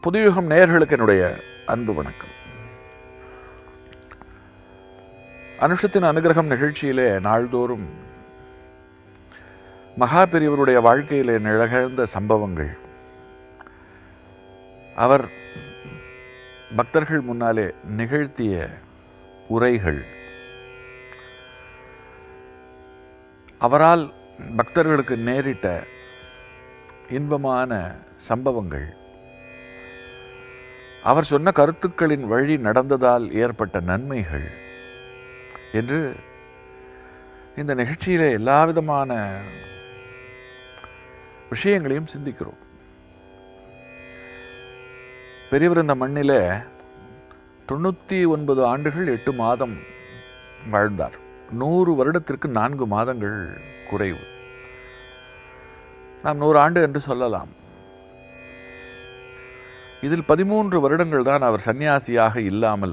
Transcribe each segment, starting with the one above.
புதுயுகம் நேயர்களுக்கு என்னுடைய அன்பு வணக்கம் அனுஷத்தின் அனுகிரகம் நிகழ்ச்சியிலே நாள்தோறும் மகா பெரியவருடைய வாழ்க்கையிலே நிகழ்ந்த சம்பவங்கள் அவர் பக்தர்கள் முன்னாலே நிகழ்த்திய உரைகள் அவரால் பக்தர்களுக்கு நேரிட்ட இன்பமான சம்பவங்கள் அவர் சொன்ன கருத்துக்களின் வழி நடந்ததால் ஏற்பட்ட நன்மைகள் என்று இந்த நிகழ்ச்சியிலே எல்லா விதமான விஷயங்களையும் சிந்திக்கிறோம் பெரியவர் இந்த மண்ணிலே தொண்ணூற்றி ஒன்பது ஆண்டுகள் எட்டு மாதம் வாழ்ந்தார் நூறு வருடத்திற்கு நான்கு மாதங்கள் குறைவு நாம் நூறு ஆண்டு என்று சொல்லலாம் இதில் பதிமூன்று வருடங்கள் தான் அவர் சன்னியாசியாக இல்லாமல்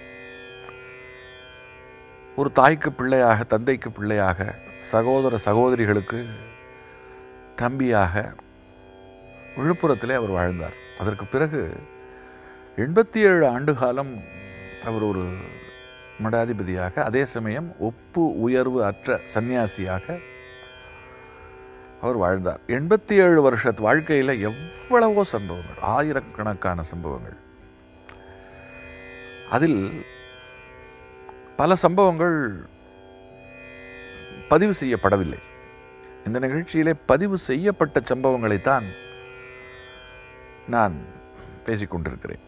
ஒரு தாய்க்கு பிள்ளையாக தந்தைக்கு பிள்ளையாக சகோதர சகோதரிகளுக்கு தம்பியாக விழுப்புரத்திலே அவர் வாழ்ந்தார் அதற்கு பிறகு எண்பத்தி ஏழு ஆண்டு காலம் அவர் ஒரு மடாதிபதியாக அதே சமயம் ஒப்பு உயர்வு அற்ற சன்னியாசியாக அவர் வாழ்ந்தார் எண்பத்தி ஏழு வருஷ வாழ்க்கையில் எவ்வளவோ சம்பவங்கள் ஆயிரக்கணக்கான சம்பவங்கள் அதில் பல சம்பவங்கள் பதிவு செய்யப்படவில்லை இந்த நிகழ்ச்சியிலே பதிவு செய்யப்பட்ட சம்பவங்களைத்தான் நான் பேசிக்கொண்டிருக்கிறேன்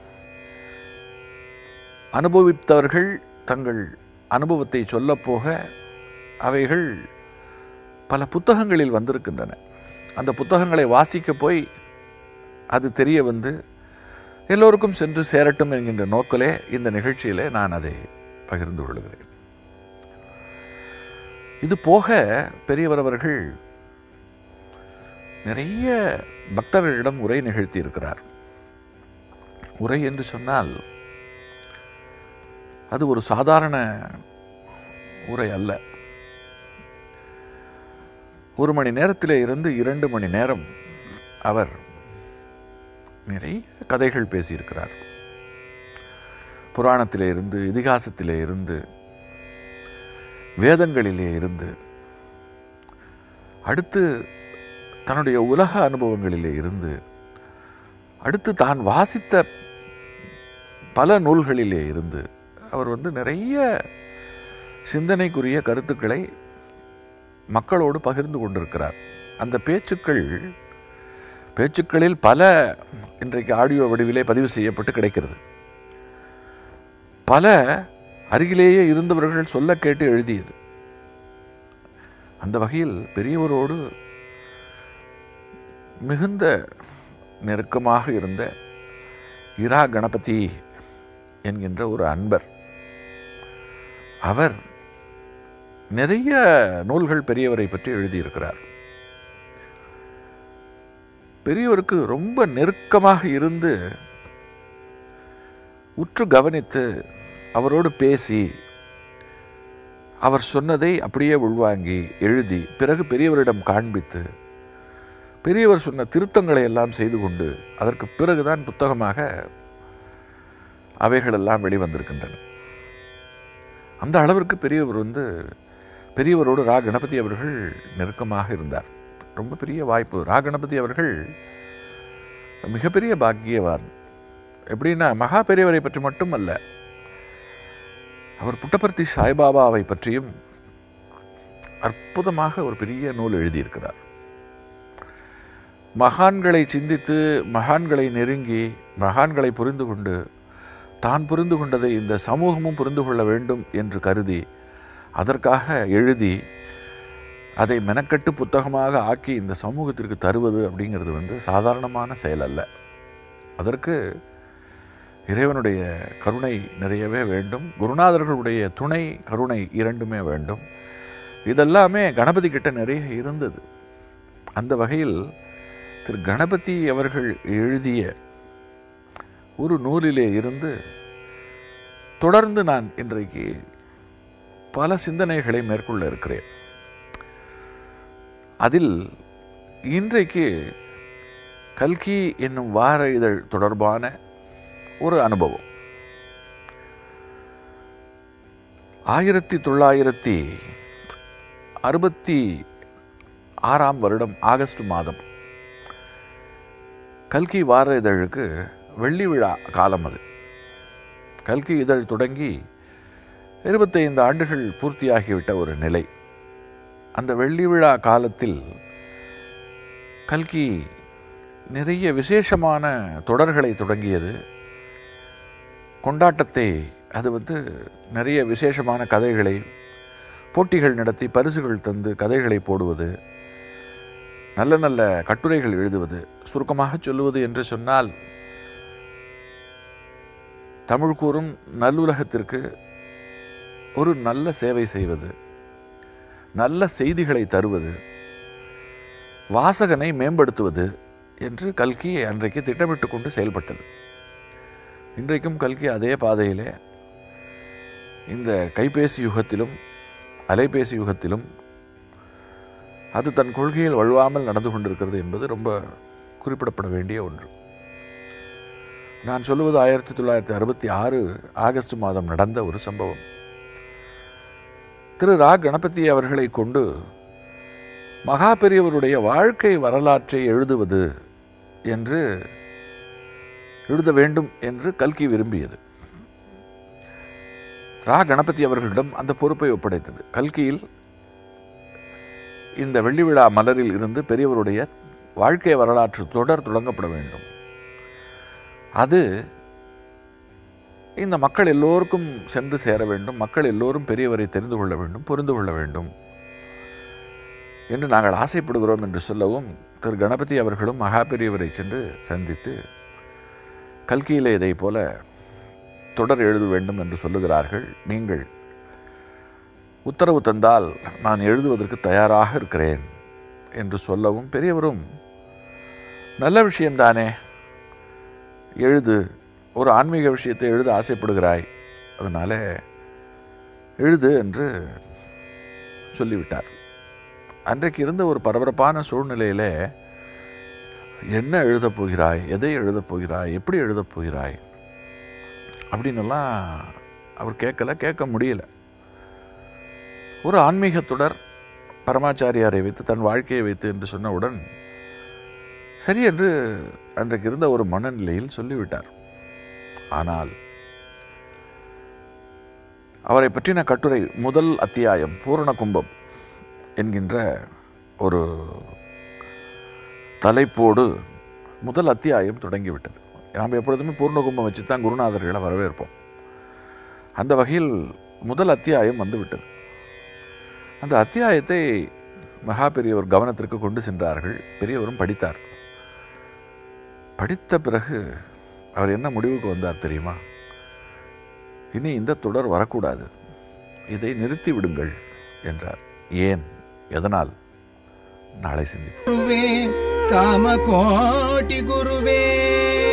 அனுபவித்தவர்கள் தங்கள் அனுபவத்தை சொல்லப்போக அவைகள் பல புத்தகங்களில் வந்திருக்கின்றன அந்த புத்தகங்களை வாசிக்க போய் அது தெரிய வந்து எல்லோருக்கும் சென்று சேரட்டும் என்கின்ற நோக்கிலே இந்த நிகழ்ச்சியிலே நான் அதை பகிர்ந்து கொள்கிறேன் இது போக பெரியவர் அவர்கள் நிறைய பக்தர்களிடம் உரை நிகழ்த்தி இருக்கிறார் உரை என்று சொன்னால் அது ஒரு சாதாரண உரை அல்ல ஒரு மணி நேரத்திலே இருந்து இரண்டு மணி நேரம் அவர் நிறைய கதைகள் பேசியிருக்கிறார் புராணத்திலே இருந்து இதிகாசத்திலே இருந்து வேதங்களிலே இருந்து அடுத்து தன்னுடைய உலக அனுபவங்களிலே இருந்து அடுத்து தான் வாசித்த பல நூல்களிலே இருந்து அவர் வந்து நிறைய சிந்தனைக்குரிய கருத்துக்களை மக்களோடு பகிர்ந்து கொண்டிருக்கிறார் அந்த பேச்சுக்கள் பேச்சுக்களில் பல இன்றைக்கு ஆடியோ வடிவிலே பதிவு செய்யப்பட்டு கிடைக்கிறது பல அருகிலேயே இருந்தவர்கள் சொல்ல கேட்டு எழுதியது அந்த வகையில் பெரியவரோடு மிகுந்த நெருக்கமாக இருந்த இரா கணபதி என்கின்ற ஒரு அன்பர் அவர் நிறைய நூல்கள் பெரியவரை பற்றி எழுதியிருக்கிறார் பெரியவருக்கு ரொம்ப நெருக்கமாக இருந்து உற்று கவனித்து அவரோடு பேசி அவர் சொன்னதை அப்படியே உள்வாங்கி எழுதி பிறகு பெரியவரிடம் காண்பித்து பெரியவர் சொன்ன திருத்தங்களை எல்லாம் செய்து கொண்டு அதற்கு பிறகுதான் புத்தகமாக அவைகளெல்லாம் வெளிவந்திருக்கின்றன அந்த அளவிற்கு பெரியவர் வந்து பெரியவரோடு ரா கணபதி அவர்கள் நெருக்கமாக இருந்தார் ரொம்ப பெரிய வாய்ப்பு ரா கணபதி அவர்கள் மிகப்பெரிய பாக்கியவான் எப்படின்னா மகா பெரியவரை பற்றி மட்டும் அல்ல அவர் புட்டபர்த்தி சாய்பாபாவை பற்றியும் அற்புதமாக ஒரு பெரிய நூல் எழுதியிருக்கிறார் மகான்களை சிந்தித்து மகான்களை நெருங்கி மகான்களை புரிந்து கொண்டு தான் புரிந்து கொண்டதை இந்த சமூகமும் புரிந்து கொள்ள வேண்டும் என்று கருதி அதற்காக எழுதி அதை மெனக்கட்டு புத்தகமாக ஆக்கி இந்த சமூகத்திற்கு தருவது அப்படிங்கிறது வந்து சாதாரணமான செயல் அல்ல அதற்கு இறைவனுடைய கருணை நிறையவே வேண்டும் குருநாதர்களுடைய துணை கருணை இரண்டுமே வேண்டும் இதெல்லாமே கணபதி கிட்ட நிறைய இருந்தது அந்த வகையில் திரு கணபதி அவர்கள் எழுதிய ஒரு நூலிலே இருந்து தொடர்ந்து நான் இன்றைக்கு பல சிந்தனைகளை மேற்கொள்ள இருக்கிறேன் அதில் இன்றைக்கு கல்கி என்னும் வார இதழ் தொடர்பான ஒரு அனுபவம் ஆயிரத்தி தொள்ளாயிரத்தி அறுபத்தி ஆறாம் வருடம் ஆகஸ்ட் மாதம் கல்கி வார இதழுக்கு வெள்ளி விழா காலம் அது கல்கி இதழ் தொடங்கி இருபத்தைந்து ஆண்டுகள் பூர்த்தியாகிவிட்ட ஒரு நிலை அந்த வெள்ளி விழா காலத்தில் கல்கி நிறைய விசேஷமான தொடர்களை தொடங்கியது கொண்டாட்டத்தை அது வந்து நிறைய விசேஷமான கதைகளை போட்டிகள் நடத்தி பரிசுகள் தந்து கதைகளை போடுவது நல்ல நல்ல கட்டுரைகள் எழுதுவது சுருக்கமாக சொல்லுவது என்று சொன்னால் தமிழ் கூறும் நல்லுலகத்திற்கு ஒரு நல்ல சேவை செய்வது நல்ல செய்திகளை தருவது வாசகனை மேம்படுத்துவது என்று கல்கி அன்றைக்கு திட்டமிட்டு கொண்டு செயல்பட்டது இன்றைக்கும் கல்கி அதே பாதையிலே இந்த கைபேசி யுகத்திலும் அலைபேசி யுகத்திலும் அது தன் கொள்கையில் வழுவாமல் நடந்து கொண்டிருக்கிறது என்பது ரொம்ப குறிப்பிடப்பட வேண்டிய ஒன்று நான் சொல்லுவது ஆயிரத்தி தொள்ளாயிரத்தி அறுபத்தி ஆறு ஆகஸ்ட் மாதம் நடந்த ஒரு சம்பவம் திரு ரா கணபதி அவர்களை கொண்டு மகா பெரியவருடைய வாழ்க்கை வரலாற்றை எழுதுவது என்று எழுத வேண்டும் என்று கல்கி விரும்பியது ரா கணபதி அவர்களிடம் அந்த பொறுப்பை ஒப்படைத்தது கல்கியில் இந்த வெள்ளி விழா மலரில் இருந்து பெரியவருடைய வாழ்க்கை வரலாற்று தொடர் தொடங்கப்பட வேண்டும் அது இந்த மக்கள் எல்லோருக்கும் சென்று சேர வேண்டும் மக்கள் எல்லோரும் பெரியவரை தெரிந்து கொள்ள வேண்டும் புரிந்து கொள்ள வேண்டும் என்று நாங்கள் ஆசைப்படுகிறோம் என்று சொல்லவும் திரு கணபதி அவர்களும் மகா பெரியவரை சென்று சந்தித்து கல்கியிலே இதை போல தொடர் எழுத வேண்டும் என்று சொல்லுகிறார்கள் நீங்கள் உத்தரவு தந்தால் நான் எழுதுவதற்கு தயாராக இருக்கிறேன் என்று சொல்லவும் பெரியவரும் நல்ல விஷயம்தானே எழுது ஒரு ஆன்மீக விஷயத்தை எழுத ஆசைப்படுகிறாய் அதனால எழுது என்று சொல்லிவிட்டார் அன்றைக்கு இருந்த ஒரு பரபரப்பான சூழ்நிலையில என்ன எழுதப் போகிறாய் எதை எழுதப் போகிறாய் எப்படி எழுதப் போகிறாய் அப்படின்னுலாம் அவர் கேட்கல கேட்க முடியல ஒரு ஆன்மீக தொடர் பரமாச்சாரியாரை வைத்து தன் வாழ்க்கையை வைத்து என்று சொன்னவுடன் சரி என்று அன்றைக்கு இருந்த ஒரு மனநிலையில் சொல்லிவிட்டார் ஆனால் அவரை பற்றின கட்டுரை முதல் அத்தியாயம் பூரண கும்பம் என்கின்ற ஒரு தலைப்போடு முதல் அத்தியாயம் தொடங்கிவிட்டது நாம் எப்பொழுதுமே பூர்ண கும்பம் வச்சு தான் குருநாதர்களை வரவேற்போம் அந்த வகையில் முதல் அத்தியாயம் வந்துவிட்டது அந்த அத்தியாயத்தை மகா பெரியவர் கவனத்திற்கு கொண்டு சென்றார்கள் பெரியவரும் படித்தார் படித்த பிறகு அவர் என்ன முடிவுக்கு வந்தார் தெரியுமா இனி இந்த தொடர் வரக்கூடாது இதை நிறுத்தி விடுங்கள் என்றார் ஏன் எதனால் நாளை சிந்திப்போம் ಗುರುವೇ ಕಾಮಕೋಟಿ ಗುರುವೇ